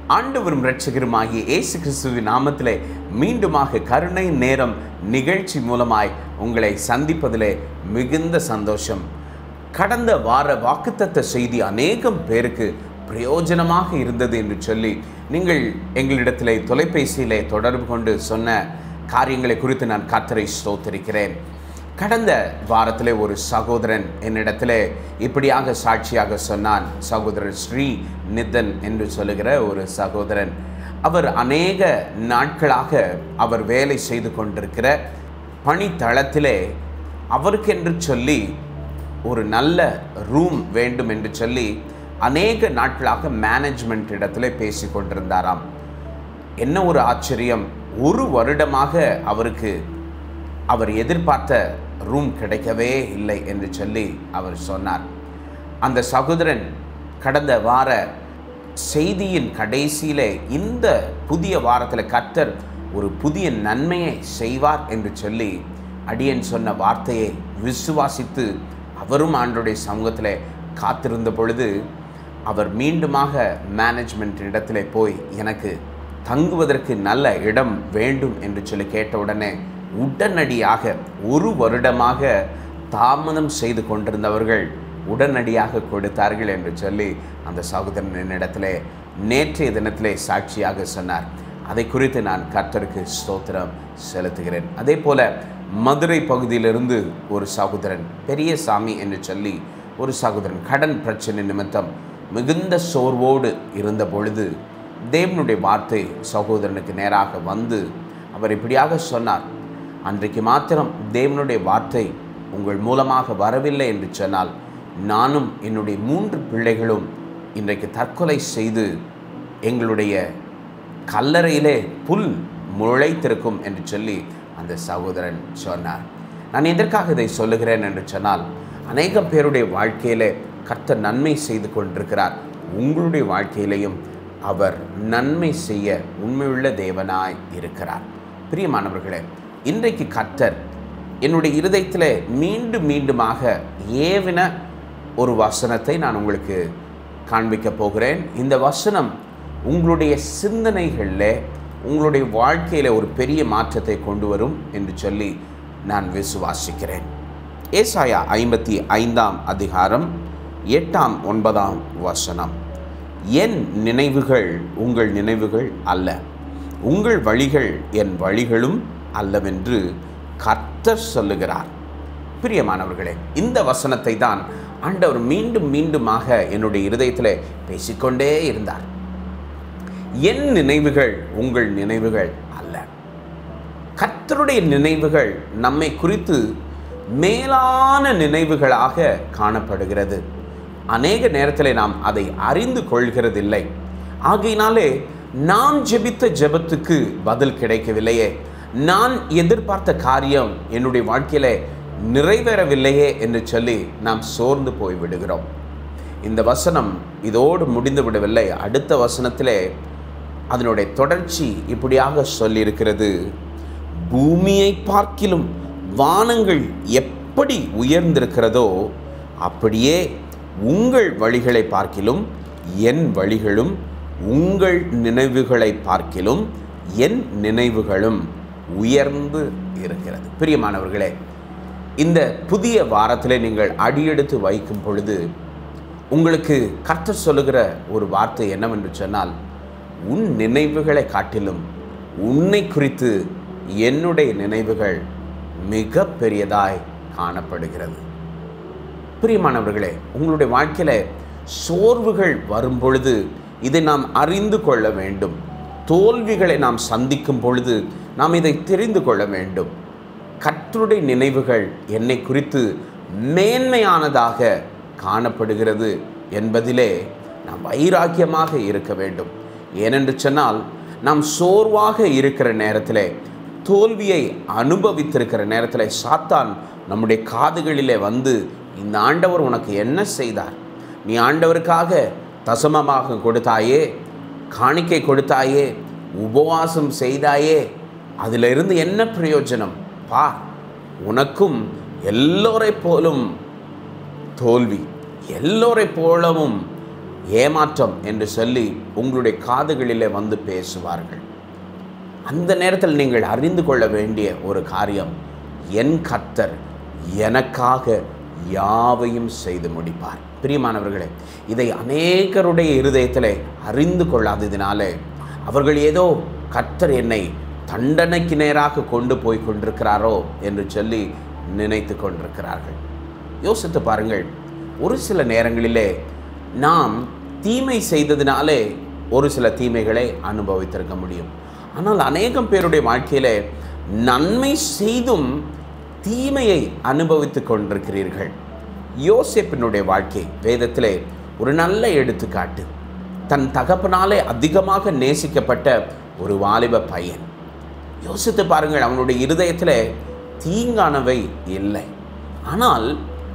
ஆண்டவரும் இரட்சகருமாகிய இயேசு கிறிஸ்துவின் நாமத்திலே மீண்டுமாக கருணை நேரம் நிகழ்ச்சி மூலமாய் உங்களை சந்திப்பதிலே மிகுந்த சந்தோஷம் கடந்த வார வாக்குத்தத்த செய்தி அநேகம் பேருக்கு பிரயோஜனமாக இருந்தது என்று சொல்லி நீங்கள் எங்களிடத்திலே தொலைபேசியிலே தொடர்பு கொண்டு சொன்ன காரியங்களை குறித்து நான் கர்த்தரை ஸ்தோத்திருக்கிறேன் கடந்த வாரத்திலே ஒரு சகோதரன் என்னிடத்திலே இப்படியாக சாட்சியாக சொன்னான் சகோதரர் ஸ்ரீ நிதன் என்று சொல்லுகிற ஒரு சகோதரன் அவர் அநேக நாட்களாக அவர் வேலை செய்து கொண்டிருக்கிற பணித்தளத்திலே அவருக்கென்று சொல்லி ஒரு நல்ல ரூம் வேண்டும் என்று சொல்லி அநேக நாட்களாக மேனேஜ்மெண்ட் இடத்துல பேசி கொண்டிருந்தாராம் என்ன ஒரு ஆச்சரியம் ஒரு வருடமாக அவருக்கு அவர் எதிர்பார்த்த ரூம் கிடைக்கவே இல்லை என்று சொல்லி அவர் சொன்னார் அந்த சகோதரன் கடந்த வார செய்தியின் கடைசியிலே இந்த புதிய வாரத்தில் கர்த்தர் ஒரு புதிய நன்மையை செய்வார் என்று சொல்லி அடியன் சொன்ன வார்த்தையை விசுவாசித்து அவரும் ஆண்டுடைய சமூகத்தில் காத்திருந்த பொழுது அவர் மீண்டுமாக மேனேஜ்மெண்ட் இடத்துல போய் எனக்கு தங்குவதற்கு நல்ல இடம் வேண்டும் என்று சொல்லி கேட்ட உடனே உடனடியாக ஒரு வருடமாக தாமதம் செய்து கொண்டிருந்தவர்கள் உடனடியாக கொடுத்தார்கள் என்று சொல்லி அந்த சகோதரன் என்னிடத்திலே நேற்றைய தினத்திலே சாட்சியாக சொன்னார் அதை குறித்து நான் கர்த்தருக்கு ஸ்தோத்திரம் செலுத்துகிறேன் அதே போல மதுரை பகுதியிலிருந்து ஒரு சகோதரன் பெரிய சாமி என்று சொல்லி ஒரு சகோதரன் கடன் பிரச்சனை நிமித்தம் மிகுந்த சோர்வோடு இருந்த பொழுது தேவனுடைய வார்த்தை சகோதரனுக்கு நேராக வந்து அவர் இப்படியாக சொன்னார் அன்றைக்கு மாத்திரம் தேவனுடைய வார்த்தை உங்கள் மூலமாக வரவில்லை என்று சொன்னால் நானும் என்னுடைய மூன்று பிள்ளைகளும் இன்றைக்கு தற்கொலை செய்து எங்களுடைய கல்லறையிலே புல் முளைத்திருக்கும் என்று சொல்லி அந்த சகோதரன் சொன்னார் நான் எதற்காக இதை சொல்லுகிறேன் என்று சொன்னால் அநேகம் பேருடைய வாழ்க்கையிலே கர்த்தர் நன்மை செய்து கொண்டிருக்கிறார் உங்களுடைய வாழ்க்கையிலையும் அவர் நன்மை செய்ய உண்மையுள்ள தேவனாய் இருக்கிறார் பிரியமானவர்களே இன்றைக்கு கர்த்தர் என்னுடைய இருதயத்தில் மீண்டும் மீண்டுமாக ஏவின ஒரு வசனத்தை நான் உங்களுக்கு காண்பிக்க போகிறேன் இந்த வசனம் உங்களுடைய சிந்தனைகளில் உங்களுடைய வாழ்க்கையில் ஒரு பெரிய மாற்றத்தை கொண்டு வரும் என்று சொல்லி நான் விசுவாசிக்கிறேன் ஏசாயா ஐம்பத்தி ஐந்தாம் அதிகாரம் எட்டாம் ஒன்பதாம் வசனம் என் நினைவுகள் உங்கள் நினைவுகள் அல்ல உங்கள் வழிகள் என் வழிகளும் அல்லவென்று கர்த்தர் சொல்லுகிறார் பிரியமானவர்களே இந்த வசனத்தை தான் ஆண்டவர் மீண்டும் மீண்டுமாக என்னுடைய இருதயத்தில் பேசிக்கொண்டே இருந்தார் என் நினைவுகள் உங்கள் நினைவுகள் அல்ல கர்த்தருடைய நினைவுகள் நம்மை குறித்து மேலான நினைவுகளாக காணப்படுகிறது அநேக நேரத்தில் நாம் அதை அறிந்து கொள்கிறதில்லை ஆகையினாலே நான் ஜெபித்த ஜெபத்துக்கு பதில் கிடைக்கவில்லையே நான் எதிர்பார்த்த காரியம் என்னுடைய வாழ்க்கையில நிறைவேறவில்லையே என்று சொல்லி நாம் சோர்ந்து போய் விடுகிறோம் இந்த வசனம் இதோடு முடிந்து விடவில்லை அடுத்த வசனத்திலே அதனுடைய தொடர்ச்சி இப்படியாக சொல்லியிருக்கிறது பூமியை பார்க்கிலும் வானங்கள் எப்படி உயர்ந்திருக்கிறதோ அப்படியே உங்கள் வழிகளை பார்க்கிலும் என் வழிகளும் உங்கள் நினைவுகளை பார்க்கிலும் என் நினைவுகளும் உயர்ந்து இருக்கிறது பிரியமானவர்களே இந்த புதிய வாரத்திலே நீங்கள் அடியெடுத்து வைக்கும் பொழுது உங்களுக்கு கர்த்தர் சொல்லுகிற ஒரு வார்த்தை என்னவென்று சொன்னால் உன் நினைவுகளை காட்டிலும் உன்னை குறித்து என்னுடைய நினைவுகள் மிக பெரியதாய் காணப்படுகிறது பிரியமானவர்களே உங்களுடைய வாழ்க்கையில் சோர்வுகள் வரும் பொழுது இதை நாம் அறிந்து கொள்ள வேண்டும் தோல்விகளை நாம் சந்திக்கும் பொழுது நாம் இதை தெரிந்து கொள்ள வேண்டும் கர்த்தருடைய நினைவுகள் என்னை குறித்து மேன்மையானதாக காணப்படுகிறது என்பதிலே நாம் வைராக்கியமாக இருக்க வேண்டும் ஏனென்று சொன்னால் நாம் சோர்வாக இருக்கிற நேரத்தில் தோல்வியை அனுபவித்திருக்கிற நேரத்தில் சாத்தான் நம்முடைய காதுகளிலே வந்து இந்த ஆண்டவர் உனக்கு என்ன செய்தார் நீ ஆண்டவருக்காக தசமமாக கொடுத்தாயே காணிக்கை கொடுத்தாயே உபவாசம் செய்தாயே அதிலிருந்து என்ன பிரயோஜனம் பா உனக்கும் எல்லோரை போலும் தோல்வி எல்லோரை போலவும் ஏமாற்றம் என்று சொல்லி உங்களுடைய காதுகளிலே வந்து பேசுவார்கள் அந்த நேரத்தில் நீங்கள் அறிந்து கொள்ள வேண்டிய ஒரு காரியம் என் கர்த்தர் எனக்காக யாவையும் செய்து முடிப்பார் பிரியமானவர்களே இதை அநேகருடைய இருதயத்தில் அறிந்து கொள்ளாததினாலே அவர்கள் ஏதோ கர்த்தர் என்னை தண்டனைக்கு நேராக கொண்டு போய் கொண்டிருக்கிறாரோ என்று சொல்லி நினைத்து கொண்டிருக்கிறார்கள் யோசித்து பாருங்கள் ஒரு சில நேரங்களிலே நாம் தீமை செய்ததினாலே ஒரு சில தீமைகளை அனுபவித்திருக்க முடியும் ஆனால் அநேகம் பேருடைய வாழ்க்கையிலே நன்மை செய்தும் தீமையை அனுபவித்து கொண்டிருக்கிறீர்கள் யோசேப்பினுடைய வாழ்க்கை வேதத்திலே ஒரு நல்ல எடுத்துக்காட்டு தன் தகப்பனாலே அதிகமாக நேசிக்கப்பட்ட ஒரு வாலிப பையன் யோசித்து பாருங்கள் அவனுடைய இருதயத்தில் தீங்கானவை இல்லை ஆனால்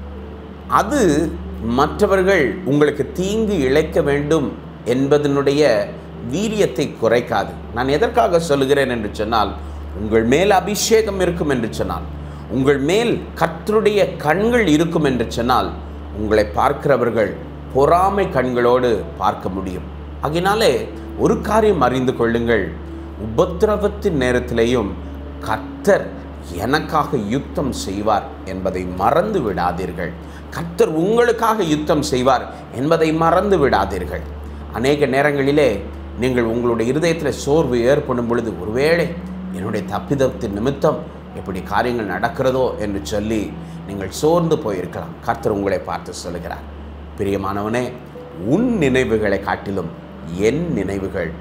அது மற்றவர்கள் உங்களுக்கு தீங்கு இழைக்க வேண்டும் என்பதனுடைய வீரியத்தை குறைக்காது நான் எதற்காக சொல்லுகிறேன் என்று சொன்னால் உங்கள் மேல் அபிஷேகம் இருக்கும் என்று சொன்னால் உங்கள் மேல் கர்த்தருடைய கண்கள் இருக்கும் என்று சொன்னால் உங்களை பார்க்கிறவர்கள் பொறாமை கண்களோடு பார்க்க முடியும் ஆகினாலே ஒரு காரியம் அறிந்து கொள்ளுங்கள் உபத்திரவத்தின் நேரத்திலேயும் கர்த்தர் எனக்காக யுத்தம் செய்வார் என்பதை மறந்து விடாதீர்கள் கர்த்தர் உங்களுக்காக யுத்தம் செய்வார் என்பதை மறந்து விடாதீர்கள் அநேக நேரங்களிலே நீங்கள் உங்களுடைய இருதயத்தில் சோர்வு ஏற்படும் பொழுது ஒருவேளை என்னுடைய தப்பிதத்தின் நிமித்தம் எப்படி காரியங்கள் நடக்கிறதோ என்று சொல்லி நீங்கள் சோர்ந்து போயிருக்கலாம் கர்த்தர் உங்களை பார்த்து சொல்லுகிறார் பிரியமானவனே உன் நினைவுகளை காட்டிலும் என் நினைவுகள்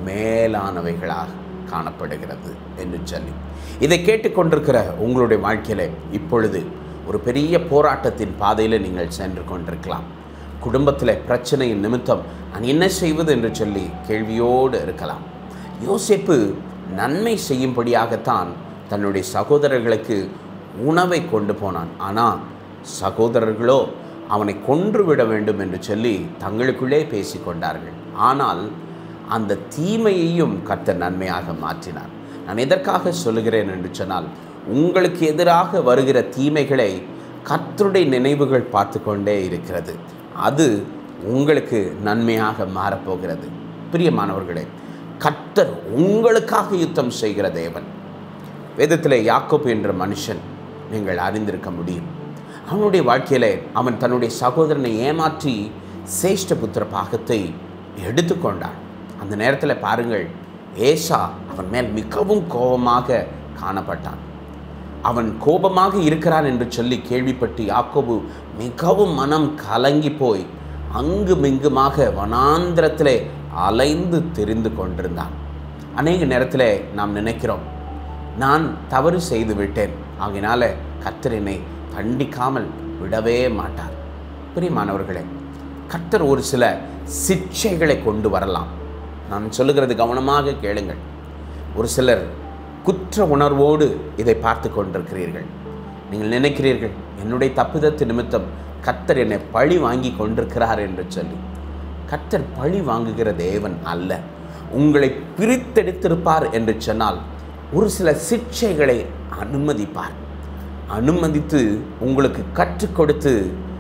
மேலானவைகளாக காணப்படுகிறது என்று சொல்லி இதை கேட்டுக்கொண்டிருக்கிற உங்களுடைய வாழ்க்கையில இப்பொழுது ஒரு பெரிய போராட்டத்தின் பாதையில் நீங்கள் சென்று கொண்டிருக்கலாம் குடும்பத்தில் பிரச்சனையின் நிமித்தம் நான் என்ன செய்வது என்று சொல்லி கேள்வியோடு இருக்கலாம் யோசிப்பு நன்மை செய்யும்படியாகத்தான் தன்னுடைய சகோதரர்களுக்கு உணவை கொண்டு போனான் ஆனால் சகோதரர்களோ அவனை கொன்று விட வேண்டும் என்று சொல்லி தங்களுக்குள்ளே பேசிக்கொண்டார்கள் ஆனால் அந்த தீமையையும் கர்த்தர் நன்மையாக மாற்றினார் நான் எதற்காக சொல்லுகிறேன் என்று சொன்னால் உங்களுக்கு எதிராக வருகிற தீமைகளை கர்த்தருடைய நினைவுகள் பார்த்து கொண்டே இருக்கிறது அது உங்களுக்கு நன்மையாக மாறப்போகிறது பிரியமானவர்களே கர்த்தர் உங்களுக்காக யுத்தம் செய்கிற தேவன் வேதத்திலே யாக்கோப் என்ற மனுஷன் நீங்கள் அறிந்திருக்க முடியும் அவனுடைய வாழ்க்கையிலே அவன் தன்னுடைய சகோதரனை ஏமாற்றி சேஷ்ட புத்திர பாகத்தை எடுத்துக்கொண்டான் அந்த நேரத்தில் பாருங்கள் ஏசா அவன் மேல் மிகவும் கோபமாக காணப்பட்டான் அவன் கோபமாக இருக்கிறான் என்று சொல்லி கேள்விப்பட்டு யாக்கோபு மிகவும் மனம் கலங்கி போய் அங்குமிங்குமாக வனாந்திரத்திலே அலைந்து தெரிந்து கொண்டிருந்தான் அநேக நேரத்தில் நாம் நினைக்கிறோம் நான் தவறு செய்து விட்டேன் ஆகையினால கர்த்தர் என்னை தண்டிக்காமல் விடவே மாட்டார் பிரியமானவர்களே கர்த்தர் ஒரு சில சிக்ஷைகளை கொண்டு வரலாம் நான் சொல்லுகிறது கவனமாக கேளுங்கள் ஒரு சிலர் குற்ற உணர்வோடு இதை பார்த்து கொண்டிருக்கிறீர்கள் நீங்கள் நினைக்கிறீர்கள் என்னுடைய தப்பிதத்து நிமித்தம் கர்த்தர் என்னை பழி வாங்கி கொண்டிருக்கிறார் என்று சொல்லி கர்த்தர் பழி வாங்குகிற தேவன் அல்ல உங்களை பிரித்தெடுத்திருப்பார் என்று சொன்னால் ஒரு சில சிக்ஷைகளை அனுமதிப்பார் அனுமதித்து உங்களுக்கு கற்றுக் கொடுத்து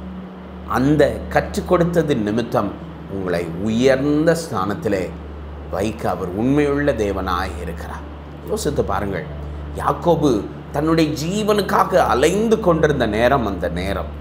அந்த கற்றுக் கொடுத்தது நிமித்தம் உங்களை உயர்ந்த ஸ்தானத்திலே வைக்க அவர் உண்மையுள்ள தேவனாய் இருக்கிறார் யோசித்து பாருங்கள் யாக்கோபு தன்னுடைய ஜீவனுக்காக அலைந்து கொண்டிருந்த நேரம் அந்த நேரம்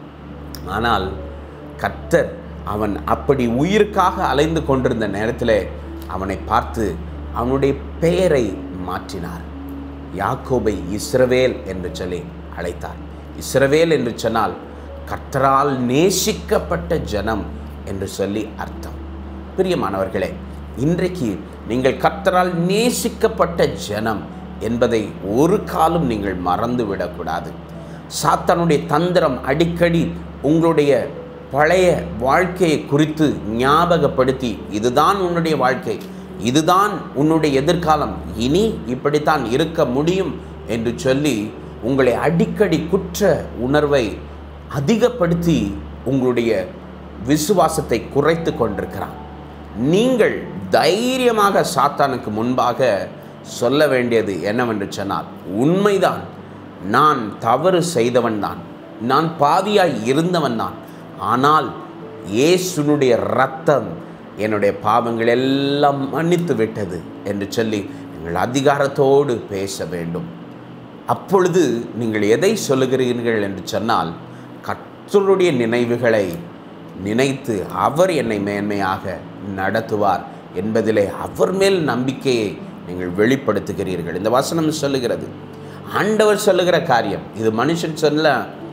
ஆனால் கர்த்தர் அவன் அப்படி உயிருக்காக அலைந்து கொண்டிருந்த நேரத்தில் அவனை பார்த்து அவனுடைய பெயரை மாற்றினார் யாக்கோபை இஸ்ரவேல் என்று சொல்லி அழைத்தார் இஸ்ரவேல் என்று சொன்னால் கர்த்தரால் நேசிக்கப்பட்ட ஜனம் என்று சொல்லி அர்த்தம் பிரியமானவர்களே இன்றைக்கு நீங்கள் கர்த்தரால் நேசிக்கப்பட்ட ஜனம் என்பதை ஒரு காலம் நீங்கள் மறந்து விடக்கூடாது சாத்தானுடைய தந்திரம் அடிக்கடி உங்களுடைய பழைய வாழ்க்கையை குறித்து ஞாபகப்படுத்தி இதுதான் உன்னுடைய வாழ்க்கை இதுதான் உன்னுடைய எதிர்காலம் இனி இப்படித்தான் இருக்க முடியும் என்று சொல்லி உங்களை அடிக்கடி குற்ற உணர்வை அதிகப்படுத்தி உங்களுடைய விசுவாசத்தை குறைத்து கொண்டிருக்கிறான் நீங்கள் தைரியமாக சாத்தானுக்கு முன்பாக சொல்ல வேண்டியது என்னவென்று சொன்னால் உண்மைதான் நான் தவறு செய்தவன் தான் நான் பாவியாய் இருந்தவன் தான் ஆனால் இயேசுனுடைய ரத்தம் என்னுடைய பாவங்கள் எல்லாம் மன்னித்து விட்டது என்று சொல்லி நீங்கள் அதிகாரத்தோடு பேச வேண்டும் அப்பொழுது நீங்கள் எதை சொல்லுகிறீர்கள் என்று சொன்னால் கர்த்தருடைய நினைவுகளை நினைத்து அவர் என்னை மேன்மையாக நடத்துவார் என்பதிலே அவர் மேல் நம்பிக்கையை நீங்கள் வெளிப்படுத்துகிறீர்கள் இந்த வசனம் சொல்லுகிறது ஆண்டவர் சொல்லுகிற காரியம் இது மனுஷன் சொல்ல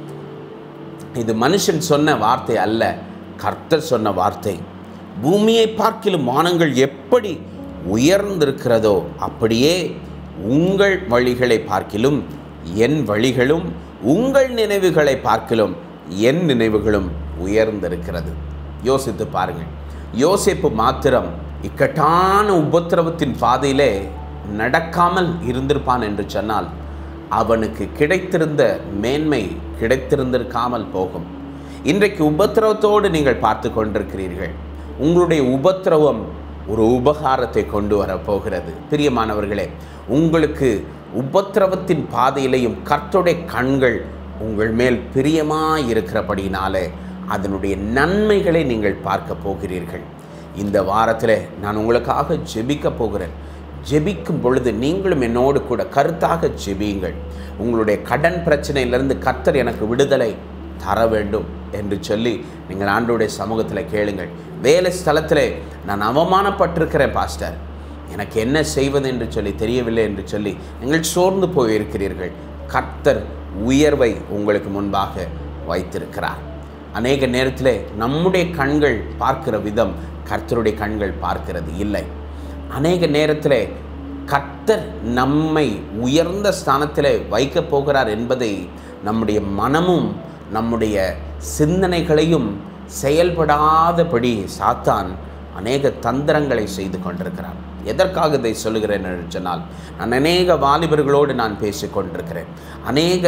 இது மனுஷன் சொன்ன வார்த்தை அல்ல கர்த்தர் சொன்ன வார்த்தை பூமியை பார்க்கிலும் வானங்கள் எப்படி உயர்ந்திருக்கிறதோ அப்படியே உங்கள் வழிகளை பார்க்கிலும் என் வழிகளும் உங்கள் நினைவுகளை பார்க்கிலும் என் நினைவுகளும் உயர்ந்திருக்கிறது யோசித்து பாருங்கள் யோசிப்பு மாத்திரம் இக்கட்டான உபத்திரவத்தின் பாதையிலே நடக்காமல் இருந்திருப்பான் என்று சொன்னால் அவனுக்கு கிடைத்திருந்த மேன்மை கிடைத்திருந்திருக்காமல் போகும் இன்றைக்கு உபத்திரவத்தோடு நீங்கள் பார்த்து கொண்டிருக்கிறீர்கள் உங்களுடைய உபத்திரவம் ஒரு உபகாரத்தை கொண்டு வரப்போகிறது பிரியமானவர்களே உங்களுக்கு உபத்திரவத்தின் பாதையிலையும் கர்த்தருடைய கண்கள் உங்கள் மேல் பிரியமாய் இருக்கிறபடினாலே அதனுடைய நன்மைகளை நீங்கள் பார்க்க போகிறீர்கள் இந்த வாரத்தில் நான் உங்களுக்காக ஜெபிக்க போகிறேன் ஜெபிக்கும் பொழுது நீங்களும் என்னோடு கூட கருத்தாக ஜெபியுங்கள் உங்களுடைய கடன் பிரச்சனையிலிருந்து கர்த்தர் எனக்கு விடுதலை தர வேண்டும் என்று சொல்லி நீங்கள் ஆண்டோடைய சமூகத்தில் கேளுங்கள் வேலை ஸ்தலத்தில் நான் அவமானப்பட்டிருக்கிறேன் பாஸ்டர் எனக்கு என்ன செய்வது என்று சொல்லி தெரியவில்லை என்று சொல்லி நீங்கள் சோர்ந்து போயிருக்கிறீர்கள் கர்த்தர் உயர்வை உங்களுக்கு முன்பாக வைத்திருக்கிறார் அநேக நேரத்தில் நம்முடைய கண்கள் பார்க்கிற விதம் கர்த்தருடைய கண்கள் பார்க்கிறது இல்லை அநேக நேரத்தில் கர்த்தர் நம்மை உயர்ந்த ஸ்தானத்தில் வைக்கப் போகிறார் என்பதை நம்முடைய மனமும் நம்முடைய சிந்தனைகளையும் செயல்படாதபடி சாத்தான் அநேக தந்திரங்களை செய்து கொண்டிருக்கிறான் எதற்காக இதை சொல்லுகிறேன் என்று சொன்னால் நான் அநேக வாலிபர்களோடு நான் பேசிக் கொண்டிருக்கிறேன் அநேக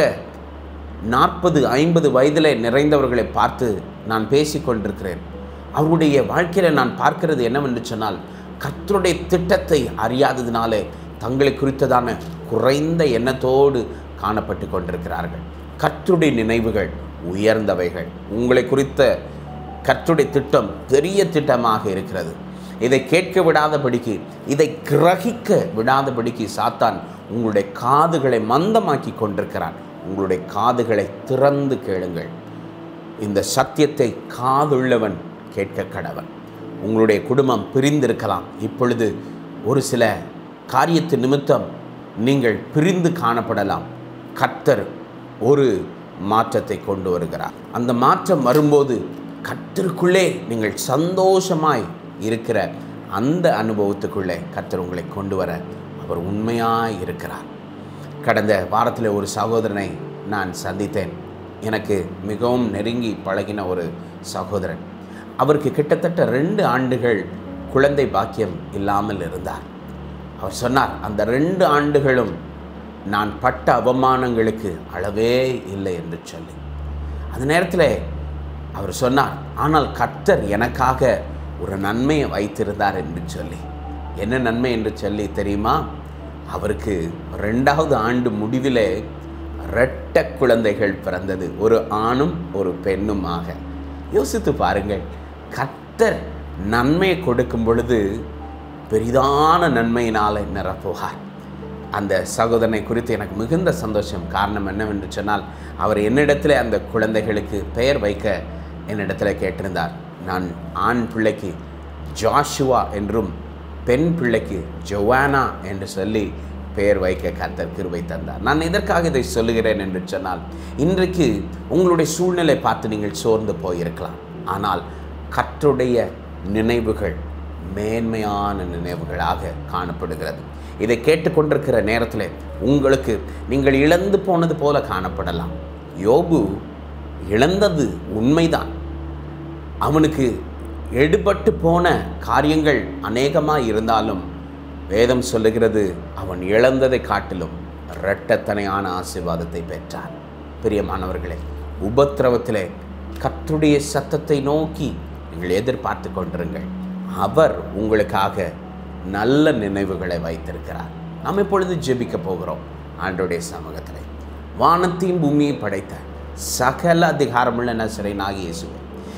நாற்பது ஐம்பது வயதில் நிறைந்தவர்களை பார்த்து நான் பேசிக் கொண்டிருக்கிறேன் அவருடைய வாழ்க்கையில் நான் பார்க்கிறது என்னவென்று சொன்னால் கர்த்தருடைய திட்டத்தை அறியாததினாலே தங்களை குறித்ததான குறைந்த எண்ணத்தோடு காணப்பட்டு கொண்டிருக்கிறார்கள் கர்த்தருடைய நினைவுகள் உயர்ந்தவைகள் உங்களை குறித்த கர்த்தருடைய திட்டம் பெரிய திட்டமாக இருக்கிறது இதை கேட்க விடாதபடிக்கு இதை கிரகிக்க விடாதபடிக்கு சாத்தான் உங்களுடைய காதுகளை மந்தமாக்கி கொண்டிருக்கிறான் உங்களுடைய காதுகளை திறந்து கேளுங்கள் இந்த சத்தியத்தை காதுள்ளவன் கேட்க கடவன் உங்களுடைய குடும்பம் பிரிந்திருக்கலாம் இப்பொழுது ஒரு சில காரியத்து நிமித்தம் நீங்கள் பிரிந்து காணப்படலாம் கர்த்தர் ஒரு மாற்றத்தை கொண்டு வருகிறார் அந்த மாற்றம் வரும்போது கர்த்தருக்குள்ளே நீங்கள் சந்தோஷமாய் இருக்கிற அந்த அனுபவத்துக்குள்ளே கர்த்தர் உங்களை கொண்டு வர அவர் உண்மையாய் இருக்கிறார் கடந்த வாரத்தில் ஒரு சகோதரனை நான் சந்தித்தேன் எனக்கு மிகவும் நெருங்கி பழகின ஒரு சகோதரன் அவருக்கு கிட்டத்தட்ட ரெண்டு ஆண்டுகள் குழந்தை பாக்கியம் இல்லாமல் இருந்தார் அவர் சொன்னார் அந்த ரெண்டு ஆண்டுகளும் நான் பட்ட அவமானங்களுக்கு அளவே இல்லை என்று சொல்லி அந்த நேரத்தில் அவர் சொன்னார் ஆனால் கர்த்தர் எனக்காக ஒரு நன்மையை வைத்திருந்தார் என்று சொல்லி என்ன நன்மை என்று சொல்லி தெரியுமா அவருக்கு ரெண்டாவது ஆண்டு முடிவிலே இரட்ட குழந்தைகள் பிறந்தது ஒரு ஆணும் ஒரு பெண்ணுமாக யோசித்து பாருங்கள் கர்த்தர் நன்மையை கொடுக்கும் பொழுது பெரிதான நன்மையினால் நிரப்புவார் அந்த சகோதரனை குறித்து எனக்கு மிகுந்த சந்தோஷம் காரணம் என்னவென்று சொன்னால் அவர் என்னிடத்தில் அந்த குழந்தைகளுக்கு பெயர் வைக்க என்னிடத்தில் கேட்டிருந்தார் நான் ஆண் பிள்ளைக்கு ஜாஷுவா என்றும் பெண் பிள்ளைக்கு ஜொவானா என்று சொல்லி பெயர் வைக்க கர்த்தர் கிருபை தந்தார் நான் எதற்காக இதை சொல்லுகிறேன் என்று சொன்னால் இன்றைக்கு உங்களுடைய சூழ்நிலை பார்த்து நீங்கள் சோர்ந்து போயிருக்கலாம் ஆனால் கர்த்தருடைய நினைவுகள் மேன்மையான நினைவுகளாக காணப்படுகிறது இதை கேட்டுக்கொண்டிருக்கிற நேரத்தில் உங்களுக்கு நீங்கள் இழந்து போனது போல காணப்படலாம் யோபு இழந்தது உண்மைதான் அவனுக்கு எடுபட்டு போன காரியங்கள் அநேகமாக இருந்தாலும் வேதம் சொல்லுகிறது அவன் இழந்ததை காட்டிலும் இரட்டத்தனையான ஆசீர்வாதத்தை பெற்றான் பிரியமானவர்களே உபத்திரவத்திலே கர்த்தருடைய சத்தத்தை நோக்கி நீங்கள் எதிர்பார்த்து கொண்டிருங்கள் அவர் உங்களுக்காக நல்ல நினைவுகளை வைத்திருக்கிறார் நாம் இப்பொழுது ஜெபிக்க போகிறோம் ஆண்டோடைய சமூகத்தில் வானத்தையும் பூமியை படைத்த சகல அதிகாரமுள்ள நசரேனாகி இயேசுவே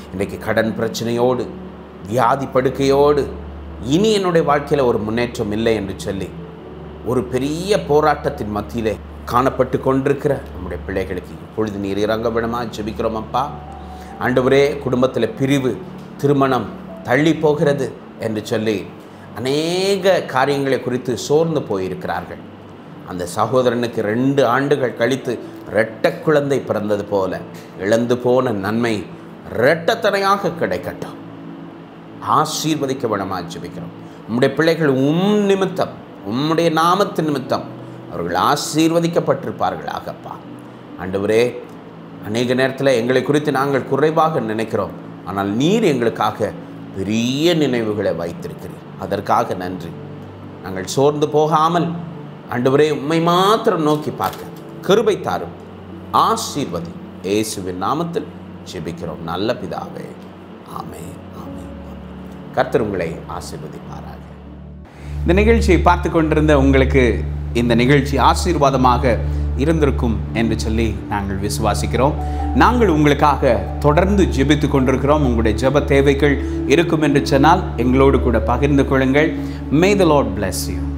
இன்றைக்கு கடன் பிரச்சனையோடு வியாதி படுக்கையோடு இனி என்னுடைய வாழ்க்கையில் ஒரு முன்னேற்றம் இல்லை என்று சொல்லி ஒரு பெரிய போராட்டத்தின் மத்தியிலே காணப்பட்டு கொண்டிருக்கிற நம்முடைய பிள்ளைகளுக்கு இப்பொழுது நீர் இறங்க விடமா ஜெபிக்கிறோம் அப்பா ஆண்டவரே குடும்பத்தில் பிரிவு திருமணம் தள்ளி போகிறது என்று சொல்லி அநேக காரியங்களை குறித்து சோர்ந்து போயிருக்கிறார்கள் அந்த சகோதரனுக்கு ரெண்டு ஆண்டுகள் கழித்து இரட்ட குழந்தை பிறந்தது போல இழந்து போன நன்மை இரட்டத்தனையாக கிடைக்கட்டும் ஆசீர்வதிக்க வேணமா ஜெபிக்கிறோம் உம்முடைய பிள்ளைகள் உம் நிமித்தம் உம்முடைய நாமத்து நிமித்தம் அவர்கள் ஆசீர்வதிக்கப்பட்டிருப்பார்கள் ஆகப்பா ஆண்டவரே அநேக நேரத்தில் எங்களை குறித்து நாங்கள் குறைவாக நினைக்கிறோம் ஆனால் நீர் எங்களுக்காக பெரிய நினைவுகளை வைத்திருக்கிறீர் அதற்காக நன்றி நாங்கள் சோர்ந்து போகாமல் ஆண்டவரே உம்மை மாத்திரம் நோக்கி பார்க்க கிருபை தாரும் ஆசீர்வதி இயேசுவின் நாமத்தில் ஜெபிக்கிறோம் நல்ல பிதாவே ஆமே ஆமே கர்த்தர் உங்களை ஆசீர்வதிப்பாராக இந்த நிகழ்ச்சியை பார்த்து கொண்டிருந்த உங்களுக்கு இந்த நிகழ்ச்சி ஆசீர்வாதமாக இருந்திருக்கும் என்று சொல்லி நாங்கள் விசுவாசிக்கிறோம் நாங்கள் உங்களுக்காக தொடர்ந்து ஜெபித்து கொண்டிருக்கிறோம் உங்களுடைய ஜெப தேவைகள் இருக்கும் என்று சொன்னால் எங்களோடு கூட பகிர்ந்து கொள்ளுங்கள் may the lord bless you